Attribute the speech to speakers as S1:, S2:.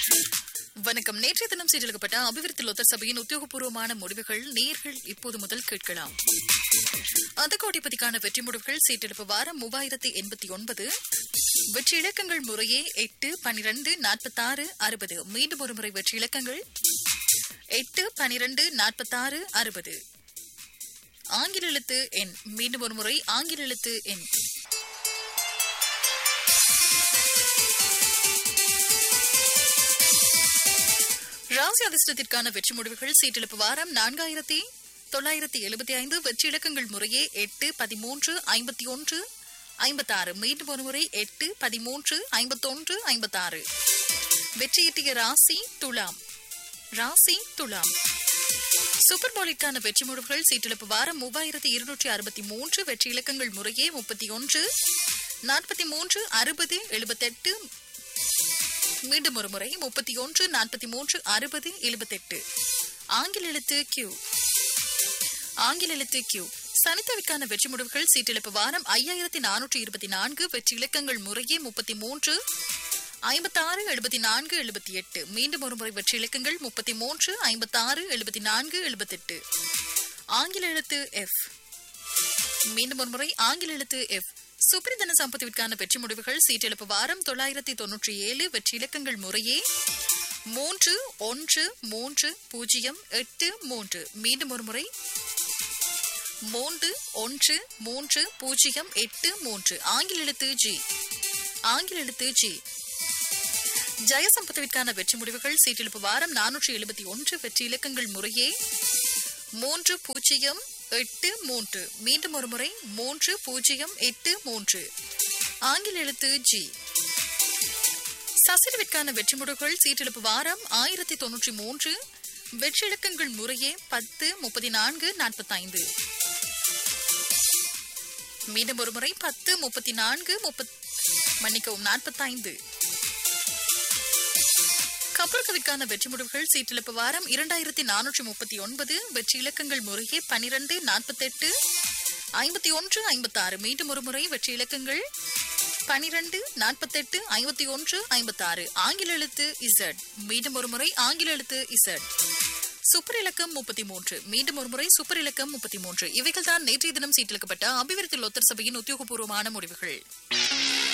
S1: வணக்கம் நேற்றைய தினம் சீரழிக்கப்பட்ட அபிவிருத்தி லொத்தர் சபையின் உத்தியோகபூர்வமான முடிவுகள் நேர்கள் இப்போது முதல் கேட்கலாம் அந்த கோட்டிப்பதிக்கான வெற்றி முடிவுகள் சீட்டெடுப்பு வாரம் மூவாயிரத்தி எண்பத்தி ஒன்பது வெற்றி இலக்கங்கள் முறையே எட்டு பனிரெண்டு நாற்பத்தாறு அறுபது மீண்டும் ஒருமுறை வெற்றி இலக்கங்கள் எட்டு பனிரெண்டு நாற்பத்தாறு அறுபது ஆங்கில எழுத்து எண் மீண்டும் ஒருமுறை ஆங்கில எழுத்து எண் ராசி அதிர்ஷ்டத்திற்கான வெற்றி முடிவுகள் சீட்டெழுப்பு வாரம் நான்காயிரத்தி தொள்ளாயிரத்தி எழுபத்தி ஐந்து வெற்றி இலக்கங்கள் முறையே எட்டு பதிமூன்று ஐம்பத்தி ஒன்று ஐம்பத்தாறு மீண்டும் ஒருமுறை எட்டு பதிமூன்று ஐம்பத்தொன்று ஐம்பத்தாறு வெற்றியீட்டிய ராசி துலாம் ராசி துலாம் சூப்பர் போலிற்கான வெற்றி முடிவுகள் சீட்டிழப்பு வாரம் மூவாயிரத்தி இருநூற்றி அறுபத்தி மூன்று வெற்றி இலக்கங்கள் முறையே முப்பத்தி ஒன்று நாற்பத்தி மூன்று அறுபது எழுபத்தெட்டு மீண்டும் ஒரு முறை முப்பத்தி ஒன்று நாற்பத்தி மூன்று அறுபது எழுபத்தெட்டு ஆங்கில எழுத்து கியூ ஆங்கில எழுத்து கியூ சனித்தவிக்கான வெற்றி முடிவுகள் சீட்டிழப்பு வாரம் ஐயாயிரத்தி நானூற்றி இருபத்தி நான்கு வெற்றி இலக்கங்கள் முறையே முப்பத்தி மூன்று ஐம்பத்தாறு எழுபத்தி நான்கு எழுபத்தி எட்டு மீண்டும் ஒருமுறை வெற்றி இலக்கங்கள் முப்பத்தி மூன்று ஐம்பத்தாறு எழுபத்தி நான்கு எழுபத்தெட்டு ஆங்கில எழுத்து எஃப் மீண்டும் ஒருமுறை ஆங்கில எழுத்து எஃப் சுப்ரிதன சம்பத்துவிற்கான வெற்றி முடிவுகள் சீட்டெழுப்பு வாரம் தொள்ளாயிரத்தி தொன்னூற்றி ஏழு வெற்றி இலக்கங்கள் முறையே மூன்று ஒன்று மூன்று பூஜ்ஜியம் எட்டு மூன்று மீண்டும் ஒரு முறை மூன்று ஒன்று மூன்று பூஜ்ஜியம் எட்டு மூன்று ஆங்கில எழுத்து ஜி ஆங்கில எழுத்து ஜி ஜெயசம்பத்துவிற்கான வெற்றி முடிவுகள் சீட்டெழுப்பு வாரம் நானூற்றி எழுபத்தி ஒன்று வெற்றி இலக்கங்கள் முறையே மூன்று பூஜ்ஜியம் எட்டு மூன்று மீண்டும் ஒரு முறை மூன்று பூஜ்ஜியம் எட்டு மூன்று ஆங்கில எழுத்து ஜி சசிரவிற்கான வெற்றி முடிவுகள் சீட்டெழுப்பு வாரம் ஆயிரத்தி தொன்னூற்றி மூன்று வெற்றி இலக்கங்கள் முறையே பத்து முப்பத்தி நான்கு நாற்பத்தைந்து மீண்டும் ஒரு முறை பத்து முப்பத்தி நான்கு முப்பத் மன்னிக்கவும் நாற்பத்தைந்து கப்பல்கவிற்கான வெற்றி முடிவுகள் சீட்டிழப்பு வாரம் இரண்டாயிரத்தி நானூற்றி முப்பத்தி ஒன்பது வெற்றி இலக்கங்கள் முறையே பனிரெண்டு நாற்பத்தெட்டு ஐம்பத்தி ஒன்று ஐம்பத்தாறு மீண்டும் ஒரு முறை வெற்றி இலக்கங்கள் பனிரெண்டு நாற்பத்தெட்டு ஐம்பத்தி ஒன்று ஐம்பத்தாறு ஆங்கில எழுத்து இசட் மீண்டும் ஒரு முறை ஆங்கில எழுத்து இசட் சூப்பர் இலக்கம் முப்பத்தி மூன்று மீண்டும் ஒரு முறை சூப்பர் இலக்கம் முப்பத்தி மூன்று இவைகள் தான் நேற்றைய தினம் சீட்டிழக்கப்பட்ட அபிவிருத்தி லொத்தர் சபையின் உத்தியோகபூர்வமான முடிவுகள்